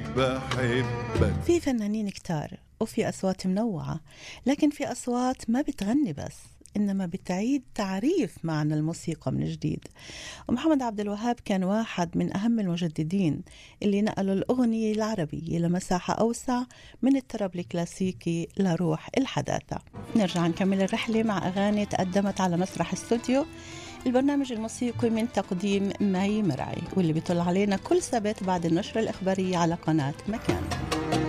بحبك في فنانين كتار وفي أصوات منوعة لكن في أصوات ما بتغني بس إنما بتعيد تعريف معنى الموسيقى من جديد ومحمد عبد الوهاب كان واحد من أهم المجددين اللي نقلوا الأغنية العربية لمساحة أوسع من الطرب الكلاسيكي لروح الحداثة نرجع نكمل الرحلة مع أغاني تقدمت على مسرح استوديو البرنامج الموسيقي من تقديم ماي مرعي واللي بيطل علينا كل سبت بعد النشرة الإخبارية على قناة مكان